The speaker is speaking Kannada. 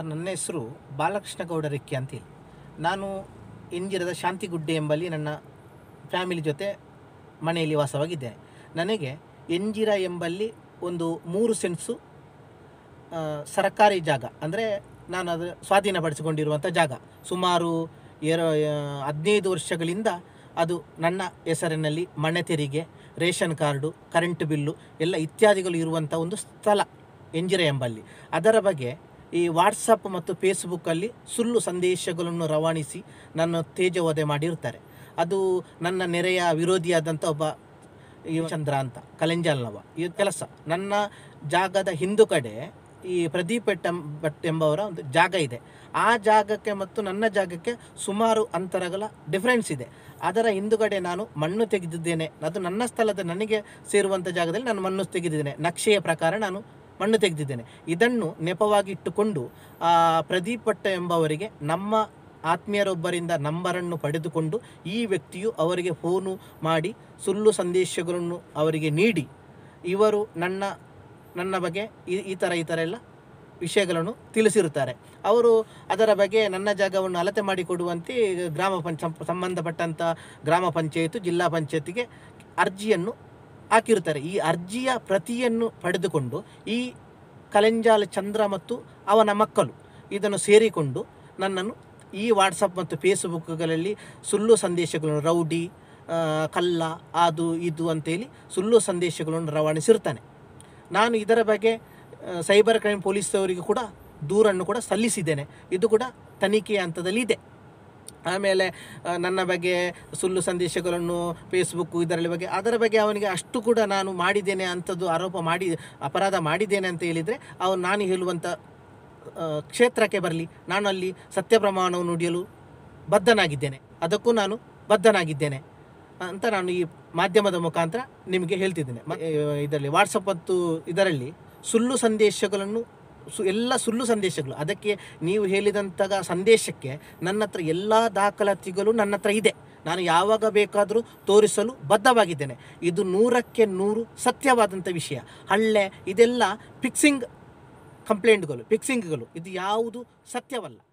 ಸರ್ ನನ್ನ ಹೆಸರು ಬಾಲಕೃಷ್ಣ ಗೌಡ ರೆಕ್ಕಿ ಅಂತೇಳಿ ನಾನು ಇಂಜಿರದ ಶಾಂತಿಗುಡ್ಡೆ ಎಂಬಲ್ಲಿ ನನ್ನ ಫ್ಯಾಮಿಲಿ ಜೊತೆ ಮನೆಯಲ್ಲಿ ವಾಸವಾಗಿದ್ದೇನೆ ನನಗೆ ಎಂಜಿರ ಎಂಬಲ್ಲಿ ಒಂದು ಮೂರು ಸೆನ್ಸು ಆ, ಸರ್ಕಾರಿ ಜಾಗ ಅಂದರೆ ನಾನು ಅದು ಸ್ವಾಧೀನಪಡಿಸಿಕೊಂಡಿರುವಂಥ ಜಾಗ ಸುಮಾರು ಎರ ಹದಿನೈದು ವರ್ಷಗಳಿಂದ ಅದು ನನ್ನ ಹೆಸರಿನಲ್ಲಿ ಮನೆ ತೆರಿಗೆ ರೇಷನ್ ಕಾರ್ಡು ಕರೆಂಟ್ ಬಿಲ್ಲು ಎಲ್ಲ ಇತ್ಯಾದಿಗಳು ಇರುವಂಥ ಒಂದು ಸ್ಥಳ ಎಂಜಿರ ಎಂಬಲ್ಲಿ ಅದರ ಬಗ್ಗೆ ಈ ವಾಟ್ಸಪ್ ಮತ್ತು ಫೇಸ್ಬುಕ್ಕಲ್ಲಿ ಸುಳ್ಳು ಸಂದೇಶಗಳನ್ನು ರವಾನಿಸಿ ನನ್ನ ತೇಜವಧೆ ಮಾಡಿರ್ತಾರೆ ಅದು ನನ್ನ ನೆರೆಯ ವಿರೋಧಿಯಾದಂಥ ಒಬ್ಬ ಈ ಚಂದ್ರ ಅಂತ ಕಲೆಂಜಾಲ್ನವ ಈ ಕೆಲಸ ನನ್ನ ಜಾಗದ ಹಿಂದು ಕಡೆ ಈ ಪ್ರದೀಪ್ ಭಟ್ ಎಂ- ಭಟ್ ಎಂಬವರ ಒಂದು ಜಾಗ ಇದೆ ಆ ಜಾಗಕ್ಕೆ ಮತ್ತು ನನ್ನ ಜಾಗಕ್ಕೆ ಸುಮಾರು ಅಂತರಗಳ ಡಿಫರೆನ್ಸ್ ಇದೆ ಅದರ ಹಿಂದುಗಡೆ ನಾನು ಮಣ್ಣು ತೆಗೆದಿದ್ದೇನೆ ಅದು ನನ್ನ ಸ್ಥಳದ ನನಗೆ ಸೇರುವಂಥ ಜಾಗದಲ್ಲಿ ನಾನು ಮಣ್ಣು ತೆಗೆದಿದ್ದೇನೆ ನಕ್ಷೆಯ ಪ್ರಕಾರ ನಾನು ಮಣ್ಣು ತೆಗೆದಿದ್ದೇನೆ ಇದನ್ನು ನೆಪವಾಗಿ ಇಟ್ಟುಕೊಂಡು ಆ ಪ್ರದೀಪ್ ಭಟ್ ಎಂಬವರಿಗೆ ನಮ್ಮ ಆತ್ಮೀಯರೊಬ್ಬರಿಂದ ನಂಬರನ್ನು ಪಡೆದುಕೊಂಡು ಈ ವ್ಯಕ್ತಿಯು ಅವರಿಗೆ ಫೋನು ಮಾಡಿ ಸುಳ್ಳು ಸಂದೇಶಗಳನ್ನು ಅವರಿಗೆ ನೀಡಿ ಇವರು ನನ್ನ ನನ್ನ ಬಗ್ಗೆ ಈ ಈ ಥರ ಈ ಥರ ಎಲ್ಲ ವಿಷಯಗಳನ್ನು ತಿಳಿಸಿರುತ್ತಾರೆ ಅವರು ಅದರ ಬಗ್ಗೆ ನನ್ನ ಜಾಗವನ್ನು ಅಳತೆ ಮಾಡಿಕೊಡುವಂತೆ ಗ್ರಾಮ ಪಂಚ ಸಂಬಂಧಪಟ್ಟಂಥ ಗ್ರಾಮ ಪಂಚಾಯತು ಜಿಲ್ಲಾ ಪಂಚಾಯತಿಗೆ ಅರ್ಜಿಯನ್ನು ಹಾಕಿರುತ್ತಾರೆ ಈ ಅರ್ಜಿಯ ಪ್ರತಿಯನ್ನು ಪಡೆದುಕೊಂಡು ಈ ಕಲೆಂಜಾಲ ಚಂದ್ರ ಮತ್ತು ಅವನ ಮಕ್ಕಳು ಇದನ್ನು ಸೇರಿಕೊಂಡು ನನ್ನನ್ನು ಈ ವಾಟ್ಸಪ್ ಮತ್ತು ಫೇಸ್ಬುಕ್ಗಳಲ್ಲಿ ಸುಳ್ಳು ಸಂದೇಶಗಳನ್ನು ರೌಡಿ ಆ, ಕಳ್ಳ ಅದು ಇದು ಅಂತೇಳಿ ಸುಳ್ಳು ಸಂದೇಶಗಳನ್ನು ರವಾನಿಸಿರ್ತಾನೆ ನಾನು ಇದರ ಬಗ್ಗೆ ಆ, ಸೈಬರ್ ಕ್ರೈಮ್ ಪೊಲೀಸ್ ಅವರಿಗೆ ಕೂಡ ದೂರನ್ನು ಕೂಡ ಸಲ್ಲಿಸಿದ್ದೇನೆ ಇದು ಕೂಡ ತನಿಖೆಯ ಹಂತದಲ್ಲಿ ಇದೆ ಆಮೇಲೆ ಆ, ನನ್ನ ಬಗ್ಗೆ ಸುಳ್ಳು ಸಂದೇಶಗಳನ್ನು ಫೇಸ್ಬುಕ್ ಇದರಲ್ಲಿ ಬಗ್ಗೆ ಅದರ ಬಗ್ಗೆ ಅವನಿಗೆ ಅಷ್ಟು ಕೂಡ ನಾನು ಮಾಡಿದ್ದೇನೆ ಅಂಥದ್ದು ಆರೋಪ ಮಾಡಿ ಅಪರಾಧ ಮಾಡಿದ್ದೇನೆ ಅಂತ ಹೇಳಿದರೆ ಅವನು ನಾನು ಹೇಳುವಂಥ ಆ, ಕ್ಷೇತ್ರಕ್ಕೆ ಬರಲಿ ನಾನು ಅಲ್ಲಿ ಸತ್ಯ ಪ್ರಮಾಣವನ್ನು ನುಡಿಯಲು ಬದ್ಧನಾಗಿದ್ದೇನೆ ಅದಕ್ಕೂ ನಾನು ಬದ್ಧನಾಗಿದ್ದೇನೆ ಅಂತ ನಾನು ಈ ಮಾಧ್ಯಮದ ಮುಖಾಂತರ ನಿಮಗೆ ಹೇಳ್ತಿದ್ದೇನೆ ಮ- ಆ, ಇದರಲ್ಲಿ ವಾಟ್ಸಪ್ ಮತ್ತು ಇದರಲ್ಲಿ ಸುಳ್ಳು ಸಂದೇಶಗಳನ್ನು ಸು ಎಲ್ಲ ಸುಳ್ಳು ಸಂದೇಶಗಳು ಅದಕ್ಕೆ ನೀವು ಹೇಳಿದಂತಹ ಸಂದೇಶಕ್ಕೆ ನನ್ನ ಹತ್ರ ಎಲ್ಲ ದಾಖಲಾತಿಗಳು ನನ್ನ ಹತ್ರ ಇದೆ ನಾನು ಯಾವಾಗ ಬೇಕಾದರೂ ತೋರಿಸಲು ಬದ್ಧವಾಗಿದ್ದೇನೆ ಇದು ನೂರಕ್ಕೆ ನೂರು ಸತ್ಯವಾದಂಥ ವಿಷಯ ಹಳ್ಳೆ ಇದೆಲ್ಲ ಫಿಕ್ಸಿಂಗ್ ಕಂಪ್ಲೇಂಟ್ಗಳು ಫಿಕ್ಸಿಂಗ್ಗಳು ಇದು ಯಾವುದು ಸತ್ಯವಲ್ಲ